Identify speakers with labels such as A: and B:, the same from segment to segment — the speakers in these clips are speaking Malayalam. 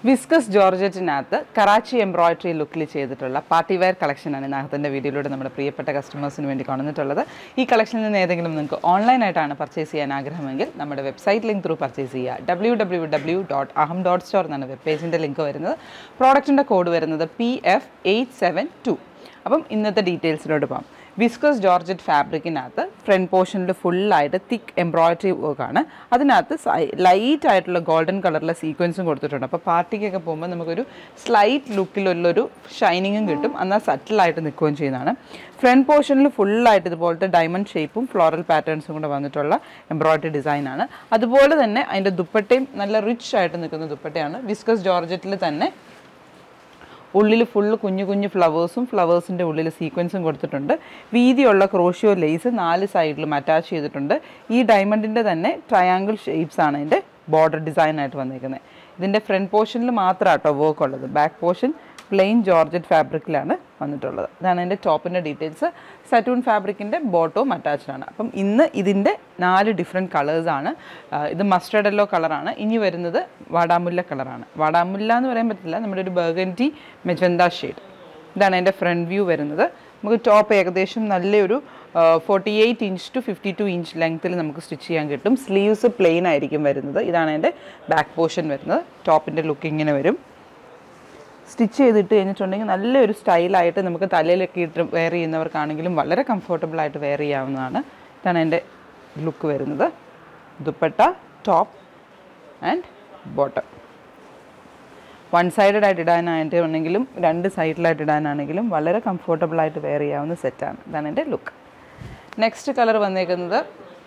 A: വിസ്കസ് ജോർജറ്റിനകത്ത് കറാച്ചി എംബ്രോയിഡറി ലുക്കിൽ ചെയ്തിട്ടുള്ള പാർട്ടി വെയർ കളക്ഷനാണ് ഇന്നത്തെ വീഡിയോയിലൂടെ നമ്മുടെ പ്രിയപ്പെട്ട കസ്റ്റമേഴ്സിന് വേണ്ടി കൊണ്ടുവന്നിട്ടുള്ളത് ഈ കളക്ഷനിൽ നിന്ന് ഏതെങ്കിലും നിങ്ങൾക്ക് ഓൺലൈനായിട്ടാണ് പർച്ചേസ് ചെയ്യാൻ ആഗ്രഹമെങ്കിൽ നമ്മുടെ വെബ്സൈറ്റ് ലിങ്ക് ത്രൂ പർച്ചേസ് ചെയ്യുക W W W dot Aham dot store എന്നാണ് വെബ് പേജിൻ്റെ ലിങ്ക് വരുന്നത് പ്രോഡക്റ്റിൻ്റെ കോഡ് വരുന്നത് P F eight seven two അപ്പം ഇന്നത്തെ ഡീറ്റെയിൽസിലോട്ട് പോകാം വിസ്കസ് ജോർജറ്റ് ഫാബ്രിക്കിനകത്ത് ഫ്രണ്ട് പോർഷനിൽ ഫുള്ളായിട്ട് തിക്ക് എംബ്രോയിഡറി വർക്കാണ് അതിനകത്ത് ലൈറ്റ് ആയിട്ടുള്ള ഗോൾഡൻ കളറിലെ സീക്വൻസും കൊടുത്തിട്ടുണ്ട് അപ്പോൾ പാർട്ടിക്കൊക്കെ പോകുമ്പോൾ നമുക്കൊരു സ്ലൈറ്റ് ലുക്കിലുള്ളൊരു ഷൈനിങ്ങും കിട്ടും എന്നാൽ സറ്റിലായിട്ട് നിൽക്കുകയും ചെയ്യുന്നതാണ് ഫ്രണ്ട് പോർഷനിൽ ഫുള്ളായിട്ട് ഇതുപോലത്തെ ഡയമണ്ട് ഷേപ്പും ഫ്ലോറൽ പാറ്റേൺസും കൂടെ വന്നിട്ടുള്ള എംബ്രോയിഡറി ഡിസൈനാണ് അതുപോലെ തന്നെ അതിൻ്റെ ദുപ്പട്ടയും നല്ല റിച്ച് ആയിട്ട് നിൽക്കുന്ന ദുപ്പട്ടയാണ് വിസ്കസ് ജോർജറ്റിൽ തന്നെ ഉള്ളിൽ ഫുള്ള് കുഞ്ഞു കുഞ്ഞു ഫ്ലവേഴ്സും ഫ്ലവേഴ്സിൻ്റെ ഉള്ളിൽ സീക്വൻസും കൊടുത്തിട്ടുണ്ട് വീതിയുള്ള ക്രോഷ്യോ ലേസ് നാല് സൈഡിലും അറ്റാച്ച് ചെയ്തിട്ടുണ്ട് ഈ ഡയമണ്ടിൻ്റെ തന്നെ ട്രയാങ്കിൾ ഷേപ്സ് ആണ് ഇതിൻ്റെ ബോർഡർ ഡിസൈൻ ആയിട്ട് വന്നിരിക്കുന്നത് ഇതിൻ്റെ ഫ്രണ്ട് പോർഷനിൽ മാത്രം കേട്ടോ വർക്ക് ഉള്ളത് ബാക്ക് പോർഷൻ പ്ലെയിൻ ജോർജറ്റ് ഫാബ്രിക്കിലാണ് വന്നിട്ടുള്ളത് ഇതാണ് എൻ്റെ ടോപ്പിൻ്റെ ഡീറ്റെയിൽസ് സറ്റൂൺ ഫാബ്രിക്കിൻ്റെ ബോട്ടവും അറ്റാച്ച്ഡ് ആണ് അപ്പം ഇന്ന് ഇതിൻ്റെ നാല് ഡിഫറെൻറ്റ് കളേഴ്സാണ് ഇത് മസ്റ്റർഡ് യെല്ലോ കളറാണ് ഇനി വരുന്നത് വാടാമുല്ല കളറാണ് വാടാമുല്ല എന്ന് പറയാൻ പറ്റില്ല നമ്മുടെ ഒരു ബർഗൻറ്റി മെജന്ത ഷെയ്ഡ് ഇതാണ് എൻ്റെ ഫ്രണ്ട് വ്യൂ വരുന്നത് നമുക്ക് ടോപ്പ് ഏകദേശം നല്ലൊരു forty eight inch two fifty two inch ലെങ്ത്തിൽ നമുക്ക് സ്റ്റിച്ച് ചെയ്യാൻ കിട്ടും സ്ലീവ്സ് പ്ലെയിൻ ആയിരിക്കും വരുന്നത് ഇതാണ് എൻ്റെ ബാക്ക് പോർഷൻ വരുന്നത് ടോപ്പിൻ്റെ ലുക്ക് ഇങ്ങനെ വരും സ്റ്റിച്ച് ചെയ്തിട്ട് കഴിഞ്ഞിട്ടുണ്ടെങ്കിൽ നല്ലൊരു സ്റ്റൈലായിട്ട് നമുക്ക് തലയിലൊക്കെ ഇട്ട് വെയർ ചെയ്യുന്നവർക്കാണെങ്കിലും വളരെ കംഫർട്ടബിൾ ആയിട്ട് വെയർ ചെയ്യാവുന്നതാണ് ഇതാണ് എൻ്റെ ലുക്ക് വരുന്നത് dupatta top and bottom one sided ആയിട്ട് ഇടാനായിട്ട് ഉണ്ടെങ്കിലും രണ്ട് സൈഡിലായിട്ട് ഇടാനാണെങ്കിലും വളരെ കംഫർട്ടബിൾ ആയിട്ട് വെയർ ചെയ്യാവുന്ന സെറ്റാണ് ഇതാണ് എൻ്റെ ലുക്ക് നെക്സ്റ്റ് കളർ വന്നേക്കുന്നത്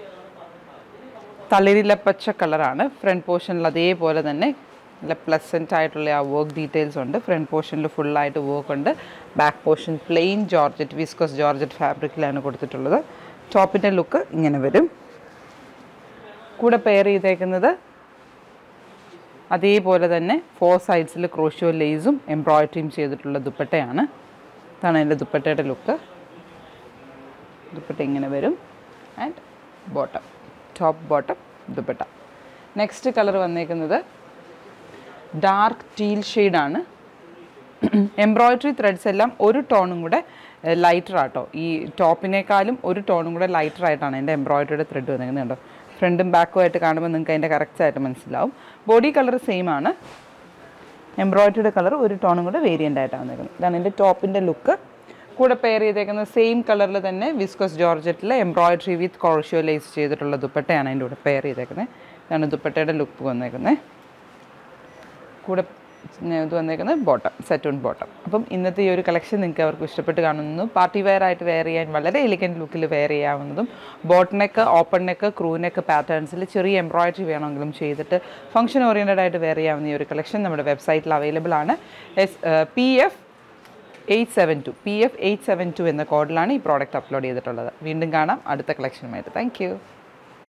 A: തളിരില പച്ച കളറാണ് ഫ്രണ്ട് പോർഷനിൽ അതേപോലെ തന്നെ നല്ല പ്ലസൻ്റ് ആയിട്ടുള്ള ആ വർക്ക് ഡീറ്റെയിൽസ് ഉണ്ട് ഫ്രണ്ട് പോർഷനിൽ ഫുള്ളായിട്ട് വർക്ക് ഉണ്ട് back portion plain georgette viscose georgette ഫാബ്രിക്കിലാണ് കൊടുത്തിട്ടുള്ളത് ടോപ്പിൻ്റെ ലുക്ക് ഇങ്ങനെ വരും കൂടെ പെയർ ചെയ്തേക്കുന്നത് അതേപോലെ തന്നെ ഫോർ സൈഡ്സിൽ ക്രോഷ്യോ ലേസും എംബ്രോയിഡറിയും ചെയ്തിട്ടുള്ള ദുപ്പട്ടയാണ് ഇതാണ് എൻ്റെ ദുപ്പട്ടയുടെ ലുക്ക് ദുപ്പട്ട ഇങ്ങനെ വരും and bottom top bottom dupatta next colour വന്നേക്കുന്നത് ഡാർക്ക് ടീൽ ഷെയ്ഡാണ് എംബ്രോയിഡറി ത്രെഡ്സ് എല്ലാം ഒരു ടോണും കൂടെ ലൈറ്റർ ആട്ടോ ഈ ടോപ്പിനേക്കാളും ഒരു ടോണും കൂടെ ലൈറ്റർ ആയിട്ടാണ് എൻ്റെ എംബ്രോയിഡറിയുടെ ത്രെഡ് വന്നിരിക്കുന്നത് കണ്ടോ ഫ്രണ്ടും ബാക്കും ആയിട്ട് കാണുമ്പോൾ നിങ്ങൾക്ക് അതിൻ്റെ കറക്റ്റ് ആയിട്ട് മനസ്സിലാവും ബോഡി കളർ സെയിം ആണ് എംബ്രോയിഡറിയുടെ കളർ ഒരു ടോണും കൂടെ വേരിയൻ്റ് ആയിട്ടാണ് വന്നിരിക്കുന്നത് ഇതാണ് എൻ്റെ ടോപ്പിൻ്റെ ലുക്ക് കൂടെ പെയർ ചെയ്തേക്കുന്ന സെയിം കളറിൽ തന്നെ വിസ്കോസ് ജോർജറ്റിലെ എംബ്രോയിഡറി വിത്ത് കോർഷ്യോ ലേസ് ചെയ്തിട്ടുള്ള ദുപ്പട്ടയാണ് അതിൻ്റെ കൂടെ പെയർ ചെയ്തേക്കുന്നത് ഇതാണ് ദുപ്പട്ടയുടെ ലുക്ക് വന്നേക്കുന്നത് കൂടെ ഇത് വന്നേക്കുന്നത് ബോട്ടം സെറ്റൂൺ ബോട്ടം അപ്പം ഇന്നത്തെ ഈ ഒരു കളക്ഷൻ നിങ്ങൾക്ക് അവർക്ക് ഇഷ്ടപ്പെട്ട് കാണുന്നു പാർട്ടി വെയർ ആയിട്ട് വെയർ ചെയ്യാൻ വളരെ എലിഗൻറ്റ് ലുക്കിൽ വെയർ ചെയ്യാവുന്നതും boat neck open neck crew neck പാറ്റേൺസിൽ ചെറിയ എംബ്രോയിഡറി വേണമെങ്കിലും ചെയ്തിട്ട് ഫംഗ്ഷൻ ഓറിയൻറ്റഡ് ആയിട്ട് വെയർ ചെയ്യാവുന്ന ഈ ഒരു കളക്ഷൻ നമ്മുടെ വെബ്സൈറ്റിൽ അവൈലബിൾ ആണ് S P F eight seven two P F eight seven two എന്ന കോഡിലാണ് ഈ പ്രോഡക്റ്റ് അപ്ലോഡ് ചെയ്തിട്ടുള്ളത് വീണ്ടും കാണാം അടുത്ത കളക്ഷനുമായിട്ട് താങ്ക് യു